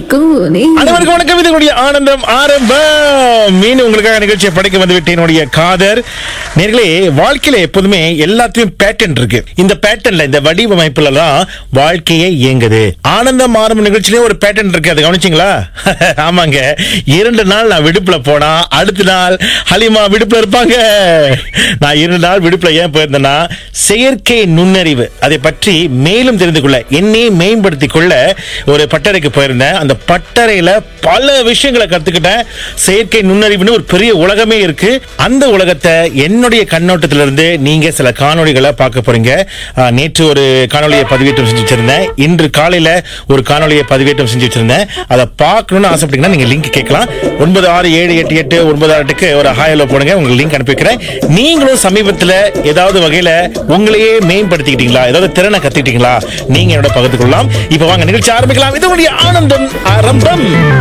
கூனே அனைவருக்கும் வணக்கம் இதனுடைய ஆனந்தம் ஆரம்பம் மீன் உங்களுக்காக நிகழ்ச்சியை படைக்க வந்து விட்டு என்னுடைய காதர் நேர்களே வாழ்க்கையில எப்போதுமே எல்லாத்தையும் பேட்டர்ன் இருக்கு இந்த பேட்டர்ன்ல இந்த வடிவமைப்புல எல்லாம் வாழ்க்கையே இயங்குது ஆனந்தம் ஆரம்ப நிகழ்ச்சியிலே ஒரு பேட்டர்ன் இருக்கு அதை கவனிச்சிங்களா ஆமாங்க இரண்டு நாள் நான் விடுப்புல போனா அடுத்த நாள் ஹலிமா விடுப்புல இருப்பாங்க நான் இரண்டு நாள் விடுப்புல ஏன் போயிருந்தேன்னா செயற்கை நுண்ணறிவு அதை பற்றி மேலும் தெரிந்து கொள்ள என்னையே மேம்படுத்திக் கொள்ள ஒரு பட்டறைக்கு போயிருந்தேன் அந்த பட்டறையில பல விஷயங்களை கத்துக்கிட்டேன் செயற்கை நுண்ணறிவுன்னு ஒரு பெரிய உலகமே இருக்கு அந்த உலகத்தை என்னுடைய கண்ணோட்டத்திலிருந்து நீங்க சில காணொளிகளை பார்க்க போறீங்க ஆஹ், நேற்று ஒரு காணொளியை பதிவேற்றம் செஞ்சு வச்சிருந்தேன் இன்று காலையில ஒரு காணொளியை பதிவேற்றம் செஞ்சு வச்சிருந்தேன் அதை பார்க்கணும்னு ஆசைப்பட்டீங்கன்னா நீங்க லிங்க் கேட்கலாம் ஒன்பது ஆறு ஏழு எட்டு எட்டு ஒன்பது ஆறு எட்டுக்கு ஒரு ஹாயில போடுங்க உங்களுக்கு லிங்க் அனுப்பி வைக்கிறேன் நீங்களும் சமீபத்துல ஏதாவது வகையில உங்களையே மேம்படுத்திக்கிட்டீங்களா ஏதாவது திறனை கத்துக்கிட்டீங்களா நீங்க என்னோட பகிர்ந்து கொள்ளலாம் இப்ப வாங்க நிகழ்ச்சி ஆரம்பிக்கலாம் இது உங்களுடைய ஆனந்தம் ஆரம்பம்